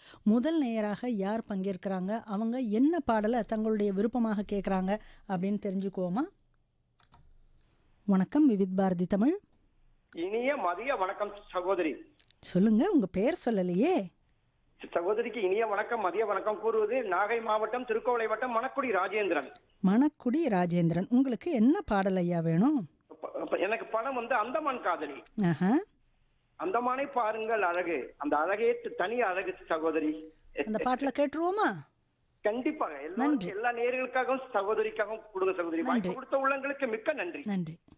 முதல் நேயராக யார் பங்கேற்கிறாங்க அவங்க என்ன பாடலை தங்களுடைய விருப்பமாக கேட்குறாங்க அப்படின்னு தெரிஞ்சுக்குவோமா வணக்கம் விவித் பாரதி தமிழ் இனிய மதிய வணக்கம் சகோதரி சொல்லுங்க உங்க பெயர் சொல்லலையே சகோதரிக்கு இனிய வணக்கம் மதிய வணக்கம் கூறுவது நாகை மாவட்டம் திருக்கோவிலை வட்டம் மணக்குடி ராஜேந்திரன் மணக்குடி ராஜேந்திரன் உங்களுக்கு என்ன பாடல் ஐயா வேணும் ப- ப- எனக்கு படம் வந்து அந்தமான் காதலி ஆஹா அந்தமானை பாருங்கள் அழகு அந்த அழகே த- தனி அழகு சகோதரி அந்த பாட்டில் கேட்டுருவோமா கண்டிப்பாக எல்லா எல்லா நேர்களுக்காகவும் சகோதரிக்காகவும் கொடுங்க சகோதரி வாய்ப்பு கொடுத்த உள்ளங்களுக்கு மிக்க நன்றி நன்றி